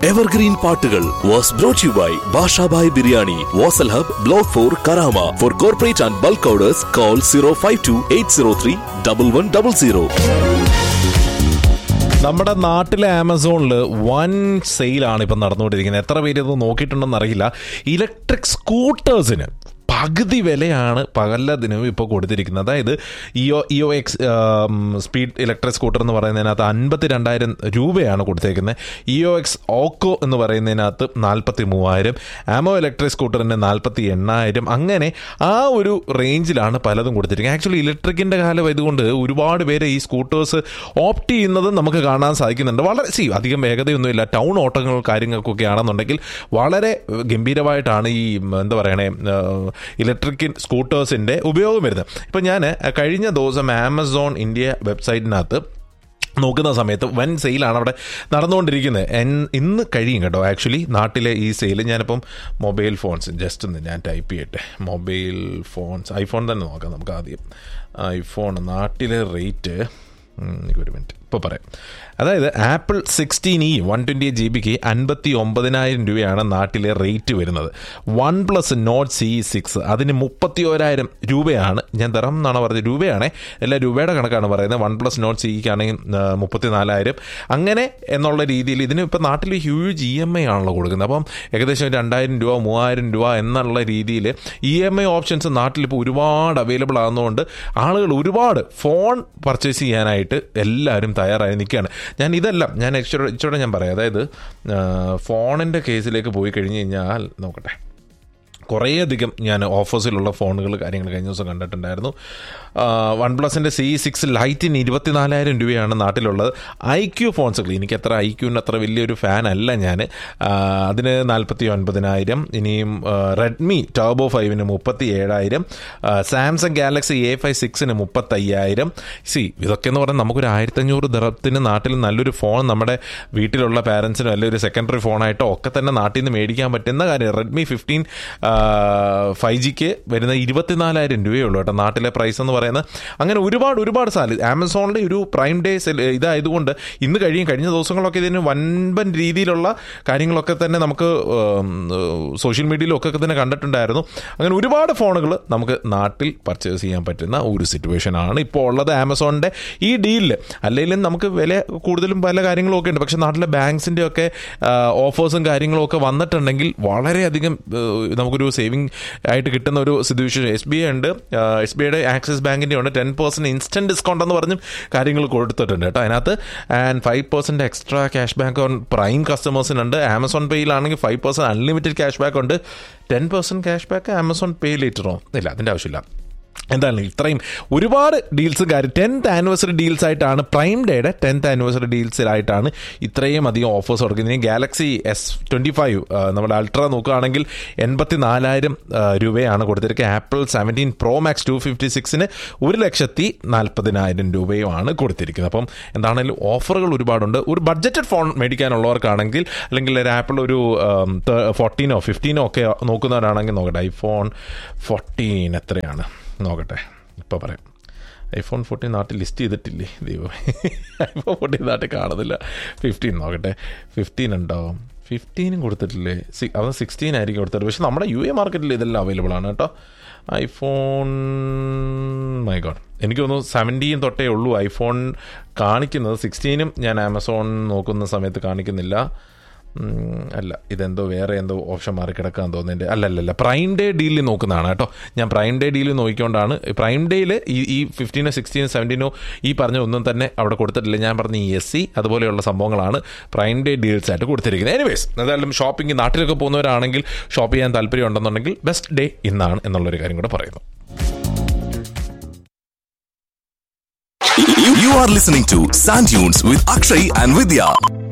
Evergreen പാട്ടുകൾ was brought you by Bashabhai biryani Vasal hub block four Karama for corporate and bulk orders call zero five two eight zero three double one double zero നമ്മുടെ നാട്ടിലെ ആമസോണിൽ വൻ സെയിലാണ് ഇപ്പം നടന്നുകൊണ്ടിരിക്കുന്നത് എത്ര പേര് ഇത് നോക്കിയിട്ടുണ്ടെന്ന് അറിയില്ല ഇലക്ട്രിക് സ്കൂട്ടേഴ്സിന് പകുതി വിലയാണ് പകലതിനും ഇപ്പോൾ കൊടുത്തിരിക്കുന്നത് അതായത് E O E O X speed electric scooter എന്ന് പറയുന്നതിനകത്ത് അൻപത്തി രണ്ടായിരം രൂപയാണ് കൊടുത്തേക്കുന്നത് ഇഒ എക്സ് ഓക്കോ എന്ന് പറയുന്നതിനകത്ത് നാൽപ്പത്തി മൂവായിരം ആമോ ഇലക്ട്രിക് സ്കൂട്ടറിന് നാൽപ്പത്തി എണ്ണായിരം അങ്ങനെ ആ ഒരു റേഞ്ചിലാണ് പലതും കൊടുത്തിരിക്കുന്നത് ആക്ച്വലി ഇലക്ട്രിക്കിൻ്റെ കാലം ഇതുകൊണ്ട് ഒരുപാട് പേര് ഈ സ്കൂട്ടേഴ്സ് ഓപ്റ്റ് ചെയ്യുന്നത് നമുക്ക് കാണാൻ സാധിക്കുന്നുണ്ട് വളരെ സി അധികം വേഗതയൊന്നുമില്ല ടൗൺ ഓട്ടങ്ങൾ കാര്യങ്ങൾക്കൊക്കെ ആണെന്നുണ്ടെങ്കിൽ വളരെ ഗംഭീരമായിട്ടാണ് ഈ ഉം, എന്താ പറയണേ ഇലക്ട്രിക് സ്കൂട്ടേഴ്സിൻ്റെ ഉപയോഗം വരുന്നത് ഇപ്പം ഞാൻ കഴിഞ്ഞ ദിവസം ആമസോൺ ഇന്ത്യ വെബ്സൈറ്റിനകത്ത് നോക്കുന്ന സമയത്ത് വൻ സെയിലാണ് അവിടെ നടന്നുകൊണ്ടിരിക്കുന്നത് എൻ- ഇന്ന് കഴിയും കേട്ടോ ആക്ച്വലി നാട്ടിലെ ഈ സെയിൽ ഞാനിപ്പം മൊബൈൽ ഫോൺസ് ജസ്റ്റ് ഒന്ന് ഞാൻ ടൈപ്പ് ചെയ്യട്ടെ മൊബൈൽ ഫോൺസ് ഐഫോൺ തന്നെ നോക്കാം നമുക്ക് ആദ്യം ഐഫോൺ നാട്ടിലെ റേറ്റ് ഒരു മിനിറ്റ് ഇപ്പോൾ പറയാം അതായത് Apple sixteen E one twenty G ബിക്ക് അൻപത്തി ഒമ്പതിനായിരം രൂപയാണ് നാട്ടിലെ റേറ്റ് വരുന്നത് one plus Nord C six അതിന് മുപ്പത്തി ഓരായിരം രൂപയാണ് ഞാൻ തരം എന്നാണ് പറഞ്ഞത് രൂപയാണേ എല്ലാ രൂപയുടെ കണക്കാണ് പറയുന്നത് വൺ പ്ലസ് നോട്ട് സിക്കാണെങ്കിൽ മുപ്പത്തി നാലായിരം അങ്ങനെ എന്നുള്ള രീതിയിൽ ഇതിന് ഇപ്പോൾ നാട്ടിൽ ഹ്യൂജ് ഇ എം ഐ ആണല്ലോ കൊടുക്കുന്നത് അപ്പം ഏകദേശം ഒരു രണ്ടായിരം രൂപ മൂവായിരം രൂപ എന്നുള്ള രീതിയിൽ ഇ എം ഐ ഓപ്ഷൻസ് നാട്ടിലിപ്പോൾ ഒരുപാട് അവൈലബിൾ ആകുന്നതുകൊണ്ട് ആളുകൾ ഒരുപാട് ഫോൺ പർച്ചേസ് ചെയ്യാനായിട്ട് എല്ലാവരും തയ്യാറായി നിൽക്കുകയാണ് ഞാൻ ഇതെല്ലാം ഞാൻ ഇച്ചിരി ഇച്ചിരി ഞാൻ പറയാം അതായത് ഫോണിൻ്റെ കേസിലേക്ക് പോയി കഴിഞ്ഞ് കഴിഞ്ഞാൽ നോക്കട്ടെ കുറേയധികം ഞാൻ ഓഫേഴ്സിലുള്ള ഫോണുകൾ കാര്യങ്ങൾ കഴിഞ്ഞ ദിവസം കണ്ടിട്ടുണ്ടായിരുന്നു വൺ പ്ലസിൻ്റെ സി സിക്സ് ലൈറ്റിന് ഇരുപത്തിനാലായിരം രൂപയാണ് നാട്ടിലുള്ളത് ഐ ക്യു ഫോൺസുകൾ എനിക്ക് അത്ര ഐ ക്യൂവിന് അത്ര വലിയൊരു ഫാൻ അല്ല ഞാൻ അതിന് നാൽപ്പത്തി ഒൻപതിനായിരം ഇനിയും റെഡ്മി ടർബോ ഫൈവിന് മുപ്പത്തി ഏഴായിരം സാംസങ് ഗാലക്സി എ ഫൈവ് സിക്സിന് മുപ്പത്തയ്യായിരം സി ഇതൊക്കെ എന്ന് പറഞ്ഞാൽ നമുക്കൊരു ആയിരത്തഞ്ഞൂറ് ദറത്തിന് നാട്ടിൽ നല്ലൊരു ഫോൺ നമ്മുടെ വീട്ടിലുള്ള പാരൻസിനോ അല്ലെങ്കിൽ ഒരു സെക്കൻഡറി ഫോണായിട്ടോ ഒക്കെ തന്നെ നാട്ടിൽ നിന്ന് മേടിക്കാൻ പറ്റുന്ന കാര്യം റെഡ്മി ഫിഫ്റ്റീൻ ഫൈവ് ജിക്ക് വരുന്ന ഇരുപത്തിനാലായിരം രൂപയേ ഉള്ളൂ കേട്ടോ നാട്ടിലെ പ്രൈസ് എന്ന് പറയുന്നത് അങ്ങനെ ഒരുപാട് ഒരുപാട് സാധ്യത ആമസോണിലെ ഒരു പ്രൈം ഡേ സെൽ ഇതായതുകൊണ്ട് ഇന്ന് കഴിയും കഴിഞ്ഞ ദിവസങ്ങളൊക്കെ ഇതിന് വൻപൻ രീതിയിലുള്ള കാര്യങ്ങളൊക്കെ തന്നെ നമുക്ക് സോഷ്യൽ മീഡിയയിലും ഒക്കെ തന്നെ കണ്ടിട്ടുണ്ടായിരുന്നു അങ്ങനെ ഒരുപാട് ഫോണുകൾ നമുക്ക് നാട്ടിൽ പർച്ചേസ് ചെയ്യാൻ പറ്റുന്ന ഒരു സിറ്റുവേഷൻ ആണ് ഇപ്പോൾ ഉള്ളത് ആമസോണിൻ്റെ ഈ ഡീലിൽ അല്ലെങ്കിലും നമുക്ക് വില കൂടുതലും പല കാര്യങ്ങളും ഒക്കെ ഉണ്ട് പക്ഷേ നാട്ടിലെ ബാങ്ക്സിൻ്റെ ഒക്കെ ഓഫേഴ്സും കാര്യങ്ങളും ഒക്കെ വന്നിട്ടുണ്ടെങ്കിൽ വളരെയധികം ഏഹ്, നമുക്കൊരു സേവിങ് ആയിട്ട് കിട്ടുന്ന ഒരു സിറ്റുവേഷൻ എസ് ബി ഐ ഉണ്ട് എസ് ബി ഐയുടെ ആക്സിസ് ബാങ്കിൻ്റെ ഉണ്ട് ടെൻ പെർസെൻറ്റ് ഇൻസ്റ്റൻറ്റ് ഡിസ്കൗണ്ട് എന്ന് പറഞ്ഞും കാര്യങ്ങൾ കൊടുത്തിട്ടുണ്ട് കേട്ടോ അതിനകത്ത് and five percent extra cash back on prime കസ്റ്റമേഴ്സിനുണ്ട് ആമസോൺ പേയിലാണെങ്കിൽ five percent unlimited cash back ഉണ്ട് ten percent cash back Amazon pay ലേറ്ററോ ഇല്ല അതിൻ്റെ ആവശ്യമില്ല എന്താണ് ഇത്രയും ഒരുപാട് ഡീൽസ് കാര്യം ടെൻത്ത് ആനിവേഴ്സറി ഡീൽസ് ആയിട്ടാണ് പ്രൈം ഡേയുടെ ടെൻത്ത് ആനിവേഴ്സറി ഡീൽസിലായിട്ടാണ് ഇത്രയും അധികം ഓഫേഴ്സ് കൊടുക്കുന്നത് ഇനി ഗാലക്സി എസ് ട്വൻറ്റി ഫൈവ് നമ്മുടെ അൾട്ര നോക്കുകയാണെങ്കിൽ എൺപത്തി നാലായിരം രൂപയാണ് കൊടുത്തിരിക്കുന്നത് Apple seventeen pro max two fifty സിക്സിന് ഒരു ലക്ഷത്തി നാൽപ്പതിനായിരം രൂപയുമാണ് കൊടുത്തിരിക്കുന്നത് അപ്പം എന്താണെങ്കിലും ഓഫറുകൾ ഒരുപാടുണ്ട് ഒരു ബഡ്ജറ്റഡ് ഫോൺ മേടിക്കാനുള്ളവർക്കാണെങ്കിൽ അല്ലെങ്കിൽ ഒരു ആപ്പിൾ ഒരു ഫോർട്ടീനോ ഫിഫ്റ്റീനോ ഒക്കെ നോക്കുന്നവരാണെങ്കിൽ നോക്കട്ടെ ഐഫോൺ ഫോർട്ടീൻ എത്രയാണ് നോക്കട്ടെ ഇപ്പോൾ പറയാം ഐഫോൺ ഫോർട്ടീൻ നാട്ടിൽ ലിസ്റ്റ് ചെയ്തിട്ടില്ലേ ദൈവം ഐഫോൺ ഫോർട്ടീൻ നാട്ടിൽ കാണുന്നില്ല ഫിഫ്റ്റീൻ നോക്കട്ടെ ഫിഫ്റ്റീൻ ഉണ്ടാവും ഫിഫ്റ്റീനും കൊടുത്തിട്ടില്ലേ സി അത് സിക്സ്റ്റീൻ ആയിരിക്കും കൊടുത്തത് പക്ഷെ നമ്മുടെ യു എ മാർക്കറ്റിൽ ഇതെല്ലാം അവൈലബിൾ ആണ് കേട്ടോ ഐഫോൺ മൈ ഗോഡ് എനിക്ക് തോന്നുന്നു സെവൻറ്റീൻ തൊട്ടേ ഉള്ളൂ ഐഫോൺ കാണിക്കുന്നത് സിക്സ്റ്റീനും ഞാൻ ആമസോൺ നോക്കുന്ന സമയത്ത് കാണിക്കുന്നില്ല ഉം, അല്ല ഇതെന്തോ വേറെ എന്തോ ഓപ്ഷൻ മാറി കിടക്കാൻ തോന്നുന്നുണ്ട് അല്ല അല്ല അല്ല പ്രൈം ഡേ ഡീലിൽ നോക്കുന്നതാണ് കേട്ടോ ഞാൻ പ്രൈം ഡേ ഡീലിൽ നോക്കിക്കൊണ്ടാണ് പ്രൈം ഡേയിൽ ഈ ഈ ഫിഫ്റ്റീനോ സിക്സ്റ്റീനോ സെവൻറ്റീനോ ഈ പറഞ്ഞ ഒന്നും തന്നെ അവിടെ കൊടുത്തിട്ടില്ല ഞാൻ പറഞ്ഞ ഈ എസ് സി അതുപോലെയുള്ള സംഭവങ്ങളാണ് പ്രൈം ഡേ ഡീൽസ് ആയിട്ട് കൊടുത്തിരിക്കുന്നത് എനിവേസ് എന്തായാലും ഷോപ്പിംഗ് നാട്ടിലൊക്കെ പോകുന്നവരാണെങ്കിൽ ഷോപ്പ് ചെയ്യാൻ താല്പര്യം ഉണ്ടെന്നുണ്ടെങ്കിൽ ബെസ്റ്റ് ഡേ ഇന്നാണ് എന്നുള്ളൊരു കാര്യം കൂടെ പറയുന്നു You are listening to Sand Dunes with Akshay and Vidya.